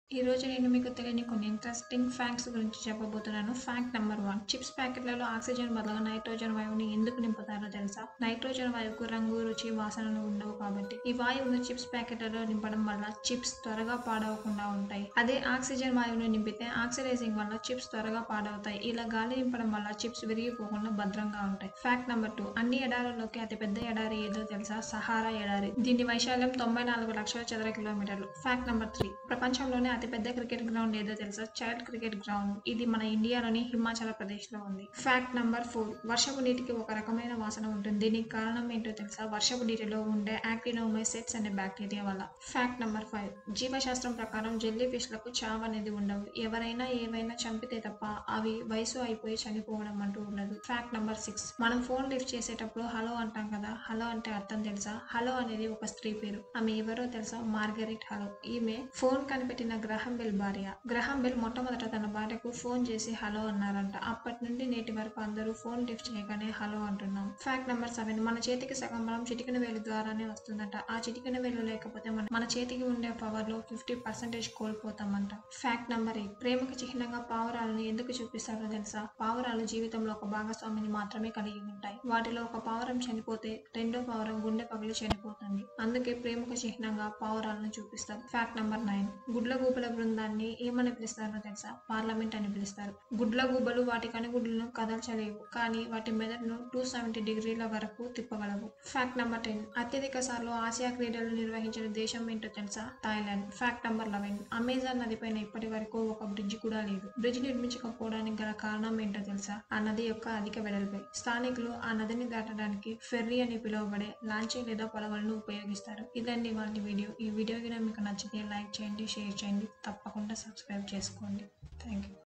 ఈ రోజు నేను మీకు తెలియని కొన్ని ఇంట్రెస్టింగ్ ఫ్యాక్ట్స్ గురించి చెప్పబోతున్నాను ఫ్యాక్ట్ నెంబర్ వన్ చిప్స్ ప్యాకెట్లలో ఆక్సిజన్ బదులుగా నైట్రోజన్ వాయువుని ఎందుకు నింపుతారో తెలుసా నైట్రోజన్ వాయువుకు రంగు రుచి వాసనలు ఉండవు కాబట్టి ఈ వాయువును చిప్స్ ప్యాకెట్లలో నింపడం వల్ల చిప్స్ త్వరగా పాడవకుండా ఉంటాయి అదే ఆక్సిజన్ వాయువును నింపితే ఆక్సిడైజింగ్ వల్ల చిప్స్ త్వరగా పాడవుతాయి ఇలా గాలి నింపడం వల్ల చిప్స్ విరిగిపోకుండా భద్రంగా ఉంటాయి ఫ్యాక్ట్ నెంబర్ టూ అన్ని ఎడారుల్లోకి అతిపెద్ద ఎడారి ఏదో తెలుసా సహారా ఎడారి దీని వైశాల్యం తొంభై నాలుగు లక్షల చదర కిలోమీటర్లు ఫ్యాక్ట్ నెంబర్ త్రీ ప్రపంచంలోనే అతిపెద్ద క్రికెట్ గ్రౌండ్ ఏదో తెలుసా చైల్డ్ క్రికెట్ గ్రౌండ్ ఇది మన ఇండియాలోని హిమాచల్ ప్రదేశ్ లో ఉంది ఫ్యాక్ట్ నంబర్ ఫోర్ వర్షపు నీటికి ఒక రకమైన వాసన ఉంటుంది దీనికి కారణం ఏంటో తెలుసా వర్షపు నీటిలో ఉండే యాక్టినోమైసెట్స్ అనే బ్యాక్టీరియా వల్ల ఫ్యాక్ట్ నంబర్ ఫైవ్ జీవశాస్త్రం ప్రకారం జెల్లీ ఫిష్లకు చావు అనేది ఉండవు ఎవరైనా ఏవైనా చంపితే తప్ప అవి వయసు అయిపోయి చనిపోవడం అంటూ ఉండదు ఫ్యాక్ట్ నంబర్ సిక్స్ మనం ఫోన్ లిఫ్ట్ చేసేటప్పుడు హలో అంటాం కదా హలో అంటే అర్థం తెలుసా హలో అనేది ఒక స్త్రీ పేరు ఆమె ఎవరో తెలుసా మార్గరెట్ హలో ఈమె ఫోన్ కనిపెట్టిన గ్రహం బెల్ భార్య గ్రహం బెల్ మొట్టమొదట తన భార్యకు ఫోన్ చేసి హలో అన్నారంట అప్పటి నుండి నేటి వరకు అందరూ ఫోన్ లిఫ్ట్ చేయగానే హలో అంటున్నాం ఫ్యాక్ట్ నెంబర్ సెవెన్ మన చేతికి సగం బలం చిటికిన వేలు ద్వారానే వస్తుందట ఆ చిటికిన వేలు లేకపోతే మన మన చేతికి ఉండే పవర్ లో ఫిఫ్టీ పర్సెంటేజ్ కోల్పోతామంట ఫ్యాక్ట్ నెంబర్ ఎయిట్ ప్రేమకు చిహ్నంగా పావురాలను ఎందుకు చూపిస్తారో తెలుసా పావురాలు జీవితంలో ఒక భాగస్వామిని మాత్రమే కలిగి ఉంటాయి వాటిలో ఒక పావురం చనిపోతే రెండో పావురం గుండె పగిలి చనిపోతుంది అందుకే ప్రేమకు చిహ్నంగా పావురాలను చూపిస్తారు ఫ్యాక్ట్ నెంబర్ నైన్ గుడ్ల గూబల బృందాన్ని ఏమని పిలుస్తారో తెలుసా పార్లమెంట్ అని పిలుస్తారు గుడ్ల గూబలు వాటి కనుగుడ్లను కదల్చలేవు కానీ వాటి మెదడును టూ సెవెంటీ డిగ్రీల వరకు తిప్పగలవు ఫ్యాక్ట్ నెంబర్ టెన్ అత్యధిక సార్లు ఆసియా క్రీడలు నిర్వహించిన దేశం ఏంటో తెలుసా Thailand fact number eleven Amazon నది పైన ఇప్పటి వరకు ఒక బ్రిడ్జ్ కూడా లేదు బ్రిడ్జ్ నిర్మించకపోవడానికి గల కారణం ఏంటో తెలుసా ఆ నది యొక్క అధిక వెడల్పే స్థానికులు ఆ నదిని దాటడానికి ఫెర్రీ అని పిలువబడే లాంచింగ్ లేదా పడవలను ఉపయోగిస్తారు ఇదండి వాళ్ళ వీడియో ఈ వీడియో కనుక మీకు నచ్చితే లైక్ చేయండి షేర్ చేయండి తప్పకుండా సబ్స్క్రైబ్ చేసుకోండి థ్యాంక్ యూ